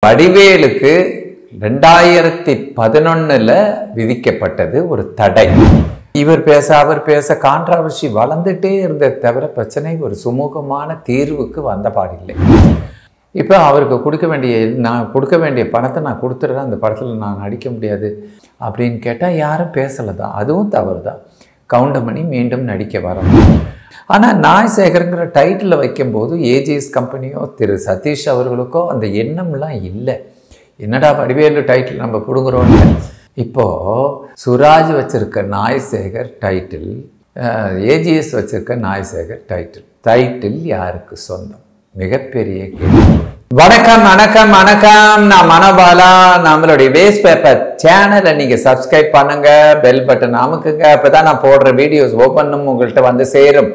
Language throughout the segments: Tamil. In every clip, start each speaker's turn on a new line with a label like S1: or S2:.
S1: வடிவேலுக்கு ரெண்டாயிரத்தி பதினொன்னுல விதிக்கப்பட்டது ஒரு தடை இவர் பேச அவர் பேச கான்ட்ராவர்சி வளர்ந்துட்டே இருந்த தவிர பிரச்சனை ஒரு சுமூகமான தீர்வுக்கு வந்த பாடில்லை இப்போ அவருக்கு கொடுக்க வேண்டிய நான் கொடுக்க வேண்டிய பணத்தை நான் கொடுத்துட்றேன் அந்த படத்தில் நான் நடிக்க முடியாது அப்படின்னு கேட்டால் யாரும் பேசலை தான் அதுவும் தவறு தான் கவுண்டமணி மீண்டும் நடிக்க வரணும் ஆனால் நாய் சேகருங்கிற டைட்டில் வைக்கும்போது ஏஜிஎஸ் கம்பெனியோ திரு சதீஷ் அவர்களுக்கோ அந்த எண்ணம்லாம் இல்லை என்னடா வடிவேலு டைட்டில் நம்ம பிடுங்குறோன்னு இப்போது சுராஜ் வச்சிருக்க நாய் சேகர் டைட்டில் ஏஜிஎஸ் வச்சிருக்க நாய் சேகர் டைட்டில் டைட்டில் யாருக்கு சொந்தம் மிகப்பெரிய கேள்வி வணக்கம் வணக்கம் வணக்கம் நான் மனோபாலா நம்மளுடைய வேஸ்ட் பேப்பர் சேனலை நீங்கள் சப்ஸ்கிரைப் பண்ணுங்க பெல் பட்டன் அமுக்குங்க அப்போ தான் நான் போடுற வீடியோஸ் ஒவ்வொன்றும் உங்கள்கிட்ட வந்து சேரும்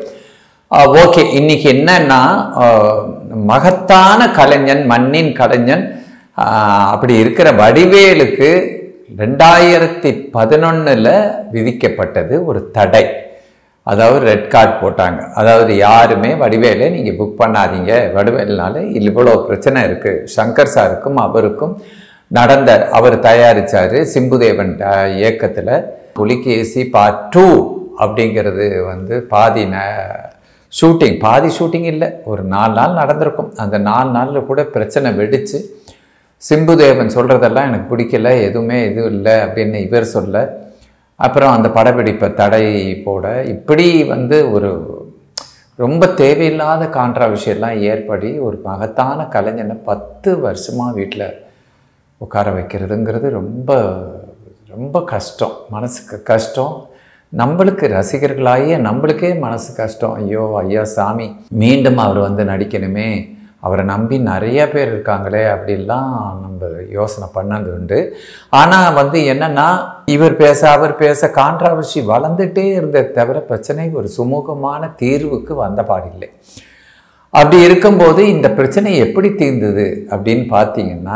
S1: ஓகே இன்னைக்கு என்னன்னா ஆஹ், மகத்தான கலைஞன் மண்ணின் கலைஞன் ஆஹ், அப்படி இருக்கிற வடிவேலுக்கு ரெண்டாயிரத்தி பதினொன்னுல விதிக்கப்பட்டது ஒரு தடை அதாவது ரெட் கார்டு போட்டாங்க அதாவது யாருமே வடிவேலை நீங்கள் புக் பண்ணாதீங்க வடிவேலுனால இவ்வளோ பிரச்சனை இருக்குது சங்கர் சாருக்கும் அவருக்கும் நடந்த அவர் தயாரித்தார் சிம்புதேவன் ட- இயக்கத்தில் புலிகேசி பார்ட் டூ அப்படிங்கிறது வந்து பாதி ந ஷூட்டிங் பாதி ஷூட்டிங் இல்லை ஒரு நாலு நாள் நடந்திருக்கும் அந்த நாலு நாளில் கூட பிரச்சனை வெடிச்சு சிம்புதேவன் சொல்கிறதெல்லாம் எனக்கு பிடிக்கல எதுவுமே இது இல்லை அப்படின்னு இவர் சொல்ல அப்புறம் அந்த படப்பிடிப்பை தடை போட இப்படி வந்து ஒரு ரொம்ப தேவையில்லாத கான்ட்ராவிஷயெல்லாம் ஏற்படி ஒரு மகத்தான கலைஞனை பத்து வருஷமாக வீட்டில் உட்கார வைக்கிறதுங்கிறது ரொம்ப ரொம்ப கஷ்டம் மனசுக்கு கஷ்டம் நம்மளுக்கு ரசிகர்களாகிய நம்மளுக்கே மனசு கஷ்டம் ஐயோ ஐயா சாமி மீண்டும் அவர் வந்து நடிக்கணுமே அவரை நம்பி நிறைய பேர் இருக்காங்களே அப்படிலாம் நம்ம யோசனை பண்ணது உண்டு ஆனால் வந்து என்னன்னா இவர் பேச அவர் பேச கான்ட்ராவர்சி வளர்ந்துட்டே இருந்த தவிர பிரச்சனை ஒரு சுமூகமான தீர்வுக்கு வந்த பாடில்லை அப்படி இருக்கும்போது இந்த பிரச்சனை எப்படி தீர்ந்தது அப்படின்னு பார்த்தீங்கன்னா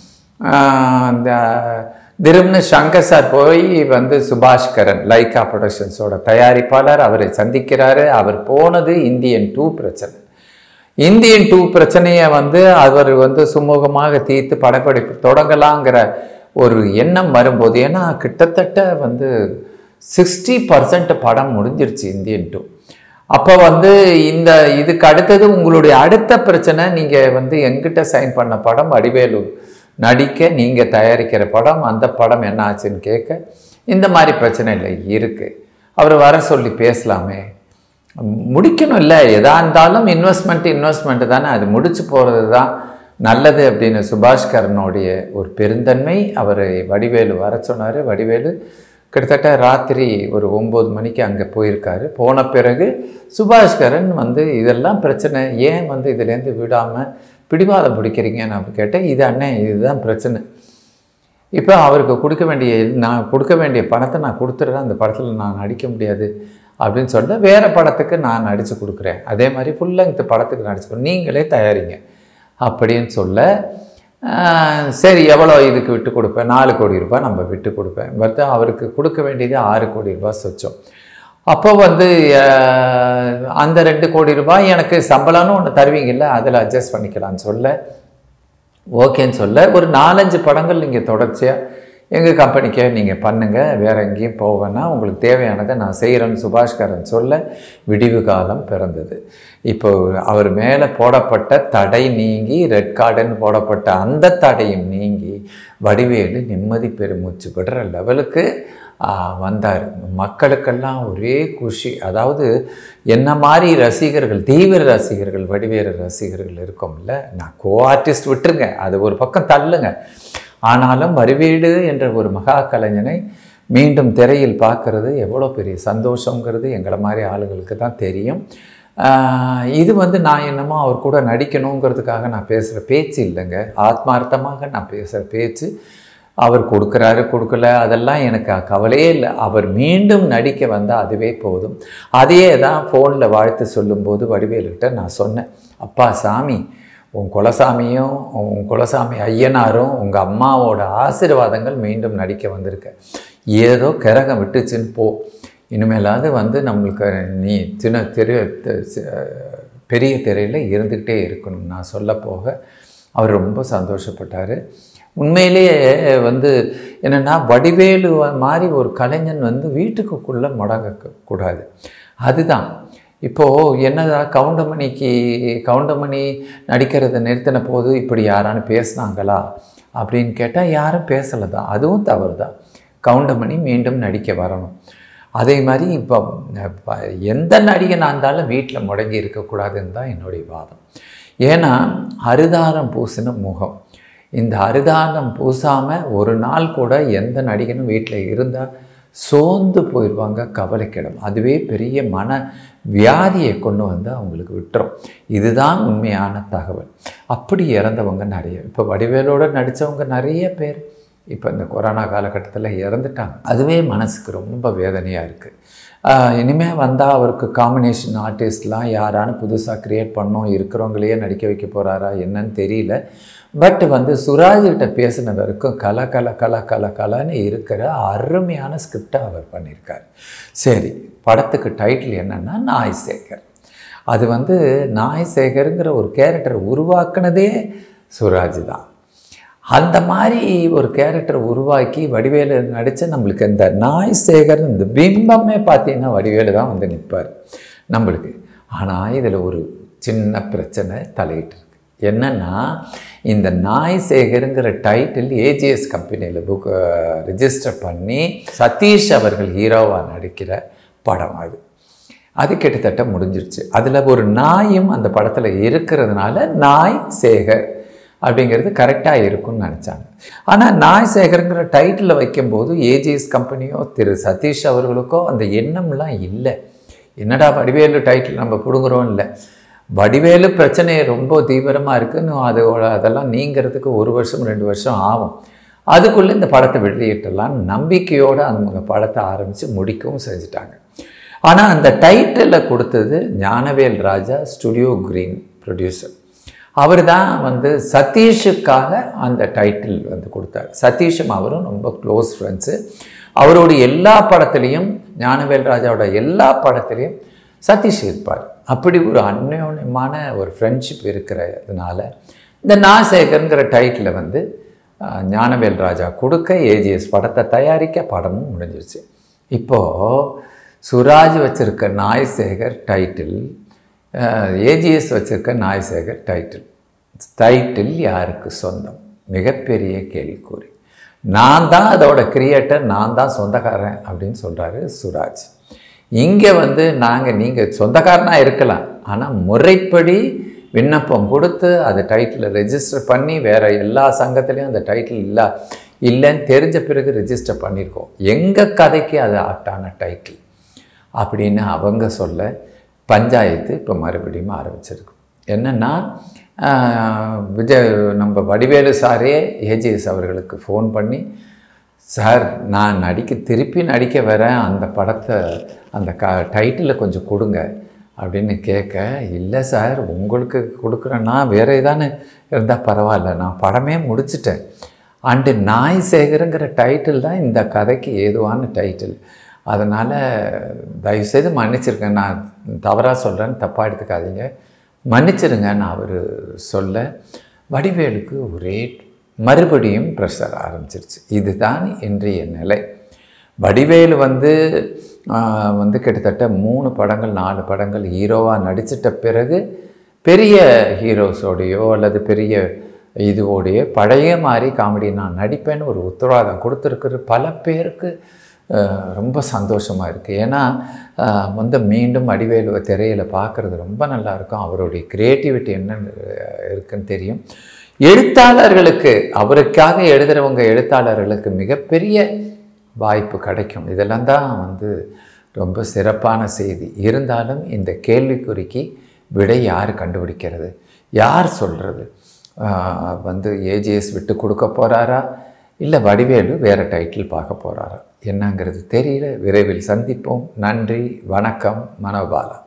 S1: ஆஹ், இந்த திரும்னு சங்கர் சார் போய் வந்து சுபாஷ்கரன் லைக்கா ப்ரொடக்ஷன்ஸோட தயாரிப்பாளர் அவரை சந்திக்கிறாரு அவர் போனது இந்தியன் டூ பிரச்சனை இந்தியன் டூ பிரச்சனையை வந்து அவர் வந்து சுமூகமாக தீர்த்து படப்பிடிப்பு தொடங்கலாங்கிற ஒரு எண்ணம் வரும்போது ஏன்னா கிட்டத்தட்ட வந்து சிக்ஸ்டி பர்சன்ட் படம் முடிஞ்சிருச்சு இந்தியன் டூ அப்போ வந்து இந்த இதுக்கு அடுத்தது உங்களுடைய அடுத்த பிரச்சனை நீங்கள் வந்து எங்கிட்ட சைன் பண்ண படம் வடிவேலு நடிக்க நீங்கள் தயாரிக்கிற படம் அந்த படம் என்ன ஆச்சுன்னு கேட்க இந்த மாதிரி பிரச்சனை இல்லை இருக்குது அவர் வர சொல்லி பேசலாமே முடிக்கணும் இல்லை எதா இருந்தாலும் இன்வெஸ்ட்மெண்ட் இன்வெஸ்ட்மெண்ட் தானே அது முடிச்சு போகிறது தான் நல்லது அப்படின்னு சுபாஷ்கரனுடைய ஒரு பெருந்தன்மை அவரை வடிவேலு வர சொன்னார் வடிவேலு கிட்டத்தட்ட ராத்திரி ஒரு ஒம்பது மணிக்கு அங்கே போயிருக்காரு போன பிறகு சுபாஷ்கரன் வந்து இதெல்லாம் பிரச்சனை ஏன் வந்து இதுலேருந்து விடாமல் பிடிவாதம் பிடிக்கிறீங்கன்னு அப்படி கேட்டேன் இது அண்ணன் இதுதான் பிரச்சனை இப்போ அவருக்கு கொடுக்க வேண்டிய நான் கொடுக்க வேண்டிய பணத்தை நான் கொடுத்துட்றேன் அந்த படத்தில் நான் நடிக்க முடியாது அப்படின்னு சொல்லிட்டு வேறு படத்துக்கு நான் நடித்து கொடுக்குறேன் அதே மாதிரி ஃபுல் லெங்க்த் படத்துக்கு நடிச்சு கொடு நீங்களே தயாரிங்க அப்படின்னு சொல்ல ஆஹ், சரி எவ்வளோ இதுக்கு விட்டு கொடுப்பேன் நாலு கோடி ரூபாய் நம்ம விட்டு கொடுப்பேன் பட் அவருக்கு கொடுக்க வேண்டியது ஆறு கோடி ரூபாய் சொச்சம் அப்போ வந்து ஆஹ், அந்த ரெண்டு கோடி ரூபாய் எனக்கு சம்பளம்னு ஒன்று தருவீங்கல்ல அதில் அட்ஜஸ்ட் பண்ணிக்கலாம்னு சொல்ல ஓகேன்னு சொல்ல ஒரு நாலஞ்சு படங்கள் நீங்கள் தொடர்ச்சியாக எங்கள் கம்பெனிக்கே நீங்கள் பண்ணுங்கள் வேறு எங்கேயும் போவேன்னா உங்களுக்கு தேவையானதை நான் செய்கிறேன்னு சுபாஷ்கரன் சொல்ல விடிவு காலம் பிறந்தது இப்போ அவர் மேலே போடப்பட்ட தடை நீங்கி ரெட் கார்டுன்னு போடப்பட்ட அந்த தடையும் நீங்கி வடிவேலு நிம்மதி பெருமூச்சு விடுற லெவலுக்கு வந்தார் மக்களுக்கெல்லாம் ஒரே குஷி அதாவது என்ன மாதிரி ரசிகர்கள் தீவிர ரசிகர்கள் வடிவேறு ரசிகர்கள் இருக்கோம்ல நான் கோ ஆர்டிஸ்ட் விட்டுருங்க அது ஒரு பக்கம் தள்ளுங்க ஆனாலும் வடிவேடு என்ற ஒரு மகா கலைஞனை மீண்டும் திரையில் பார்க்கறது எவ்வளோ பெரிய சந்தோஷங்கிறது எங்களை மாதிரி ஆளுங்களுக்கு தான் தெரியும் ஆஹ் இது வந்து நான் என்னமோ அவர் கூட நடிக்கணுங்கிறதுக்காக நான் பேசுகிற பேச்சு இல்லைங்க ஆத்மார்த்தமாக நான் பேசுகிற பேச்சு அவர் கொடுக்குறாரு கொடுக்கல அதெல்லாம் எனக்கு கவலையே இல்லை அவர் மீண்டும் நடிக்க வந்தால் அதுவே போதும் அதையே தான் ஃபோனில் வாழ்த்து சொல்லும்போது வடிவேலுக்கிட்ட நான் சொன்னேன் அப்பா சாமி உன் குலசாமியும் உன் குலசாமி ஐயனாரும் உங்கள் அம்மாவோட ஆசீர்வாதங்கள் மீண்டும் நடிக்க வந்திருக்க ஏதோ கிரகம் விட்டுச்சுன்னு போ இனிமேலாவது வந்து நம்மளுக்கு நீ சின்ன திரு தி- சி- பெரிய திரையில் இருந்துக்கிட்டே இருக்கணும் நான் சொல்ல போக அவர் ரொம்ப சந்தோஷப்பட்டார் உண்மையிலேயே வந்து என்னென்னா வடிவேலு மாதிரி ஒரு கலைஞன் வந்து வீட்டுக்குள்ளே முடங்கக்கூடாது அதுதான் இப்போது என்னதான் கவுண்டமணிக்கு கவுண்டமணி நடிக்கிறத நிறுத்தின போது இப்படி யாரானு பேசுனாங்களா அப்படின்னு கேட்டால் யாரும் பேசலை தான் அதுவும் தவறு தான் கவுண்டமணி மீண்டும் நடிக்க வரணும் அதே மாதிரி இப்போ இப்ப எந்த நடிகனாக இருந்தாலும் வீட்டில் முடங்கி இருக்கக்கூடாதுன்னு தான் என்னுடைய வாதம் ஏன்னா அரிதாரம் பூசின முகம் இந்த அரிதாரம் பூசாமல் ஒரு நாள் கூட எந்த நடிகனும் வீட்டில் இருந்தால் சோர்ந்து போயிடுவாங்க கவலைக்கிடம் அதுவே பெரிய மன வியாதியை கொண்டு வந்து அவங்களுக்கு விட்டுரும் இதுதான் உண்மையான தகவல் அப்படி இறந்தவங்க நிறைய இப்போ வடிவேலோடு நடித்தவங்க நிறைய பேர் இப்போ இந்த கொரோனா காலகட்டத்தில் இறந்துட்டாங்க அதுவே மனசுக்கு ரொம்ப வேதனையாக இருக்குது இனிமேல் வந்தால் அவருக்கு காம்பினேஷன் ஆர்டிஸ்ட்லாம் யாரானு புதுசாக க்ரியேட் பண்ணோம் இருக்கிறவங்களையே நடிக்க வைக்க போகிறாரா என்னன்னு தெரியல பட் வந்து சுராஜ்கிட்ட பேசின வரைக்கும் கல கல கல கல கலன்னு இருக்கிற அருமையான ஸ்கிரிப்டை அவர் பண்ணியிருக்கார் சரி படத்துக்கு டைட்டில் என்னென்னா நாய் சேகர் அது வந்து நாய் சேகருங்கிற ஒரு கேரக்டரை உருவாக்குனதே சுராஜ் தான் அந்த மாதிரி ஒரு கேரக்டர் உருவாக்கி வடிவேலு நடித்த நம்மளுக்கு இந்த நாய் சேகர் இந்த பிம்பமே பார்த்தீங்கன்னா வடிவேலு தான் வந்து நிற்பார் நம்மளுக்கு ஆனால் இதில் ஒரு சின்ன பிரச்சனை தலையிட்டு இருக்கு என்னென்னா இந்த நாய் சேகருங்கிற டைட்டில் ஏஜிஎஸ் கம்பெனியில் புக் ரிஜிஸ்டர் பண்ணி சதீஷ் அவர்கள் ஹீரோவாக நடிக்கிற படம் அது அது கிட்டத்தட்ட முடிஞ்சிருச்சு அதில் ஒரு நாயும் அந்த படத்தில் இருக்கிறதுனால நாய் சேகர் அப்படிங்கிறது கரெக்டாக இருக்கும்னு நினச்சாங்க ஆனால் நாய் சேகருங்கிற டைட்டில் வைக்கும்போது ஏஜிஎஸ் கம்பெனியோ திரு சதீஷ் அவர்களுக்கோ அந்த எண்ணம்லாம் இல்லை என்னடா வடிவேலு டைட்டில் நம்ம பிடுங்குறோம் இல்லை வடிவேலு பிரச்சனை ரொம்ப தீவிரமாக இருக்குன்னு அதோட அதெல்லாம் நீங்கிறதுக்கு ஒரு வருஷம் ரெண்டு வருஷம் ஆகும் அதுக்குள்ளே இந்த படத்தை வெளியிட்டலாம் நம்பிக்கையோடு அந்த படத்தை ஆரம்பித்து முடிக்கவும் செஞ்சுட்டாங்க ஆனால் அந்த டைட்டிலில் கொடுத்தது Gnanavel Raja studio green producer அவர் தான் வந்து சதீஷுக்காக அந்த டைட்டில் வந்து கொடுத்தார் சதீஷும் அவரும் ரொம்ப க்ளோஸ் ஃப்ரெண்ட்ஸு அவருடைய எல்லா படத்துலேயும் ஞானவேல் ராஜாவோட எல்லா படத்துலேயும் சதீஷ் இருப்பார் அப்படி ஒரு அந்யோன்யமான ஒரு ஃப்ரெண்ட்ஷிப் இருக்கிறதுனால இந்த நாசேகருங்கிற டைட்டில் வந்து ஞானவேல் ராஜா கொடுக்க ஏஜிஎஸ் படத்தை தயாரிக்க படமும் முடிஞ்சிருச்சு இப்போது சுராஜ் வச்சுருக்க நாய்சேகர் டைட்டில் ஏஜிஎஸ் வச்சுருக்க நாய்சேகர் டைட்டில் டைட்டில் யாருக்கு சொந்தம் மிகப்பெரிய கேள்விக்குறி நான் தான் அதோட கிரியேட்டர் நான் தான் சொந்தக்காரன் அப்படின்னு சொல்கிறாரு சுராஜ் இங்கே வந்து நாங்கள் நீங்கள் சொந்தக்காரனாக இருக்கலாம் ஆனால் முறைப்படி விண்ணப்பம் கொடுத்து அது டைட்டில் ரெஜிஸ்டர் பண்ணி வேறு எல்லா சங்கத்துலேயும் அந்த டைட்டில் இல்லை இல்லைன்னு தெரிஞ்ச பிறகு ரெஜிஸ்டர் பண்ணியிருக்கோம் எங்கள் கதைக்கு அது ஆப்டான டைட்டில் அப்படின்னு அவங்க சொல்ல பஞ்சாயத்து இப்போ மறுபடியும் ஆரம்பிச்சிருக்கு என்னென்னா விஜய் நம்ம வடிவேலு சாரே ஏஜிஎஸ் அவர்களுக்கு ஃபோன் பண்ணி சார் நான் நடிக்க திருப்பி நடிக்க வரேன் அந்த படத்தை அந்த க டைட்டிலை கொஞ்சம் கொடுங்க அப்படின்னு கேட்க இல்லை சார் உங்களுக்கு கொடுக்குறேன்னா வேறு ஏதானு இருந்தால் பரவாயில்ல நான் படமே முடிச்சிட்டேன் அண்டு நாய் சேகருங்கிற டைட்டில் தான் இந்த கதைக்கு ஏதுவான டைட்டில் அதனால் தயவுசெய்து மன்னிச்சிருக்கேன் நான் தவறாக சொல்கிறேன்னு தப்பாக எடுத்துக்காதீங்க மன்னிச்சிருங்கன்னு அவர் சொல்ல வடிவேலுக்கு ஒரே மறுபடியும் ப்ரெஷர் ஆரம்பிச்சிருச்சு இதுதான் இன்றைய நிலை வடிவேலு வந்து வந்து கிட்டத்தட்ட மூணு படங்கள் நாலு படங்கள் ஹீரோவாக நடிச்சிட்ட பிறகு பெரிய ஹீரோஸோடையோ அல்லது பெரிய இதுவோடைய பழைய மாதிரி காமெடி நான் நடிப்பேன்னு ஒரு உத்தரவாதம் கொடுத்துருக்குற பல பேருக்கு ரொம்ப சந்தோஷமாக இருக்குது ஏன்னா வந்து மீண்டும் அடிவேலுவை திரையில் பார்க்குறது ரொம்ப நல்லாயிருக்கும் அவருடைய க்ரியேட்டிவிட்டி என்னன்னு இருக்குன்னு தெரியும் எழுத்தாளர்களுக்கு அவருக்காக எழுதுகிறவங்க எழுத்தாளர்களுக்கு மிகப்பெரிய வாய்ப்பு கிடைக்கும் இதெல்லாம் தான் வந்து ரொம்ப சிறப்பான செய்தி இருந்தாலும் இந்த கேள்விக்குறிக்கு விடை யார் கண்டுபிடிக்கிறது யார் சொல்கிறது வந்து ஏஜிஎஸ் விட்டு கொடுக்க போகிறாரா இல்லை வடிவேலு வேறு டைட்டில் பார்க்க போகிறாரா என்னங்கிறது தெரியல விரைவில் சந்திப்போம் நன்றி வணக்கம் மனோபாலா